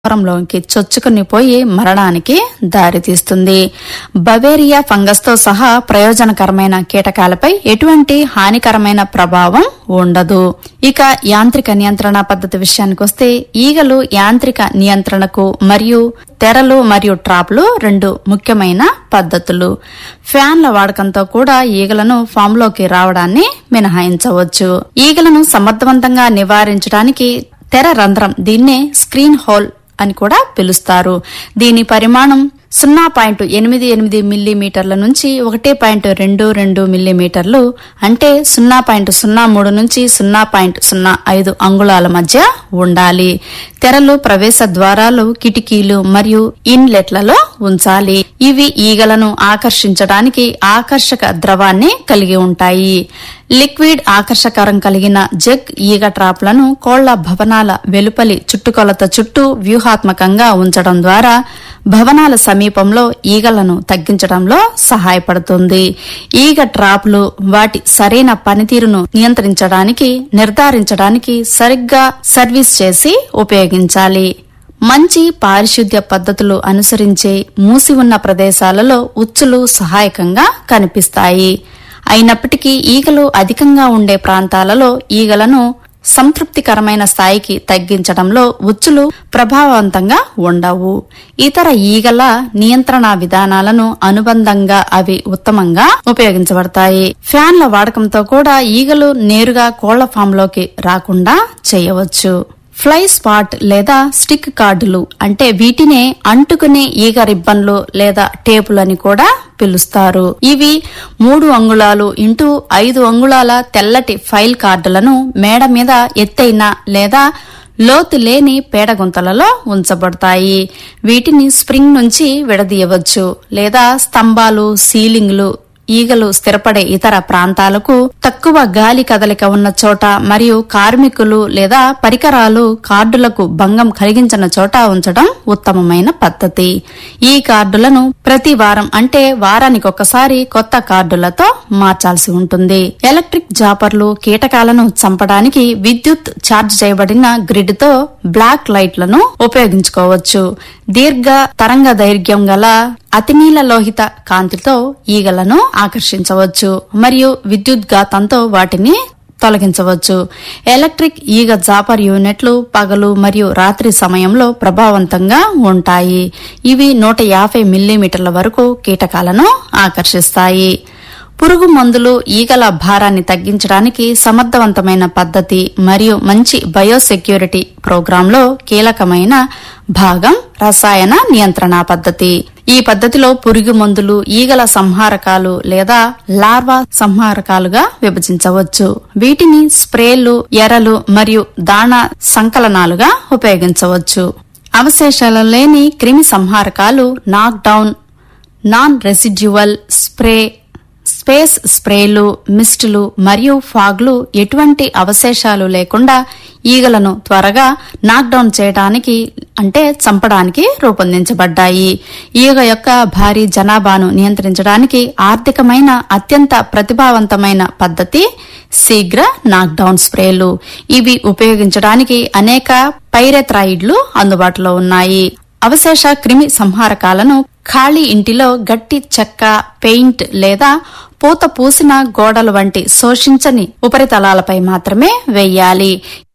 లోకి చొచ్చుకుని పోయి మరణానికి దారితీస్తుంది బవేరియా ఫంగస్ తో సహా ప్రయోజనకరమైన కీటకాలపై ఎటువంటి హానికరమైన ప్రభావం ఉండదు ఇక యాంత్రిక నియంత్రణ పద్ధతి విషయానికొస్తే ఈగలు యాంత్రిక నియంత్రణకు మరియు తెరలు మరియు ట్రాప్లు రెండు ముఖ్యమైన పద్ధతులు ఫ్యాన్ల వాడకంతో కూడా ఈగలను ఫామ్లోకి రావడాన్ని మినహాయించవచ్చు ఈగలను సమర్థవంతంగా నివారించడానికి తెర రంధ్రం దీన్నే స్క్రీన్ హోల్ అని కూడా పిలుస్తారు దీని పరిమాణం సున్నా పాయింట్ ఎనిమిది ఎనిమిది మిల్లీమీటర్ల నుంచి ఒకటి పాయింట్ రెండు రెండు మిల్లీమీటర్లు అంటే సున్నా పాయింట్ సున్నా మూడు నుంచి సున్నా పాయింట్ సున్నా ఐదు అంగుళాల మధ్య ఉండాలి తెరలు ప్రవేశ ద్వారాలు కిటికీలు మరియు ఇన్లెట్లలో ఉంచాలి ఇవి ఈగలను ఆకర్షించడానికి ఆకర్షక ద్రవాన్ని కలిగి ఉంటాయి లిక్విడ్ ఆకర్షకరం కలిగిన జగ్ ఈగ ట్రాప్లను కోళ్ల భవనాల వెలుపలి చుట్టుకొలత చుట్టూ వ్యూహాత్మకంగా ఉంచడం ద్వారా భవనాల సమీపంలో ఈగలను తగ్గించడంలో సహాయపడుతుంది ఈగ ట్రాప్లు వాటి సరైన పనితీరును నియంత్రించడానికి నిర్ధారించడానికి సరిగ్గా సర్వీస్ చేసి ఉపయోగించాలి మంచి పారిశుద్ధ్య పద్ధతులు అనుసరించే మూసి ఉన్న ప్రదేశాలలో ఉచ్చులు సహాయకంగా కనిపిస్తాయి అయినప్పటికీ ఈగలు అధికంగా ఉండే ప్రాంతాలలో ఈగలను సంతృప్తికరమైన స్థాయికి తగ్గించడంలో ఉచ్చులు ప్రభావవంతంగా ఉండవు ఇతర ఈగల నియంత్రణ విధానాలను అనుబంధంగా అవి ఉత్తమంగా ఉపయోగించబడతాయి ఫ్యాన్ల వాడకంతో కూడా ఈగలు నేరుగా కోళ్ల ఫామ్లోకి రాకుండా చేయవచ్చు ఫ్లై స్పాట్ లేదా స్టిక్ కార్డులు అంటే వీటినే అంటుకునే ఈగ రిబ్బన్లు లేదా టేపులని కూడా పిలుస్తారు ఇవి మూడు అంగుళాలు ఇంటూ ఐదు అంగుళాల తెల్లటి ఫైల్ కార్డులను మేడ మీద ఎత్తైన లేదా లోతు లేని పేడగుంతలలో ఉంచబడతాయి వీటిని స్ప్రింగ్ నుంచి విడదీయవచ్చు లేదా స్తంభాలు సీలింగ్లు ఈగలు స్థిరపడే ఇతర ప్రాంతాలకు తక్కువ గాలి కదలిక ఉన్న చోట మరియు కార్మికులు లేదా పరికరాలు కార్డులకు భంగం కలిగించిన చోట ఉంచడం ఉత్తమమైన పద్ధతి ఈ కార్డులను ప్రతి వారం అంటే వారానికి ఒకసారి కొత్త కార్డులతో మార్చాల్సి ఉంటుంది ఎలక్ట్రిక్ జాపర్లు కీటకాలను చంపడానికి విద్యుత్ ఛార్జ్ చేయబడిన గ్రిడ్ తో బ్లాక్ లైట్లను ఉపయోగించుకోవచ్చు దీర్ఘ తరంగ దైర్ఘ్యం గల అతినీల లోహిత కాంతితో ఈగలను ఆకర్షించవచ్చు మరియు విద్యుద్ఘాతంతో వాటిని తొలగించవచ్చు ఎలక్ట్రిక్ ఈగ జాపర్ యూనిట్లు పగలు మరియు రాత్రి సమయంలో ప్రభావవంతంగా ఉంటాయి ఇవి నూట యాభై మిల్లీమీటర్ల వరకు కీటకాలను ఆకర్షిస్తాయి పురుగు మందులు ఈగల భారాన్ని తగ్గించడానికి సమర్థవంతమైన పద్ధతి మరియు మంచి బయోసెక్యూరిటీ ప్రోగ్రాంలో కీలకమైన భాగం రసాయన నియంత్రణ పద్ధతి ఈ పద్ధతిలో పురుగు మందులు ఈగల సంహారకాలు లేదా లార్వా సంహారకాలుగా విభజించవచ్చు వీటిని స్ప్రేలు ఎరలు మరియు దాణ సంకలనాలుగా ఉపయోగించవచ్చు అవశేషాలు లేని క్రిమి సంహారకాలు knock down non residual spray space స్ప్రేలు మిస్టులు మరియు ఫాగ్లు ఎటువంటి అవశేషాలు లేకుండా ఈగలను త్వరగా నాక్డౌన్ చేయడానికి అంటే చంపడానికి రూపొందించబడ్డాయి ఈగ యొక్క భారీ జనాభాను నియంత్రించడానికి ఆర్థికమైన అత్యంత ప్రతిభావంతమైన పద్ధతి శీఘ్ర నాక్డౌన్ స్ప్రేలు ఇవి ఉపయోగించడానికి అనేక పైరెథ్రాయిడ్లు అందుబాటులో ఉన్నాయి అవశేష క్రిమి సంహారకాలను ఖాళీ ఇంటిలో గట్టి చెక్క పెయింట్ లేదా పూత పూసిన గోడలు వంటి శోషించని ఉపరితలాలపై మాత్రమే వేయాలి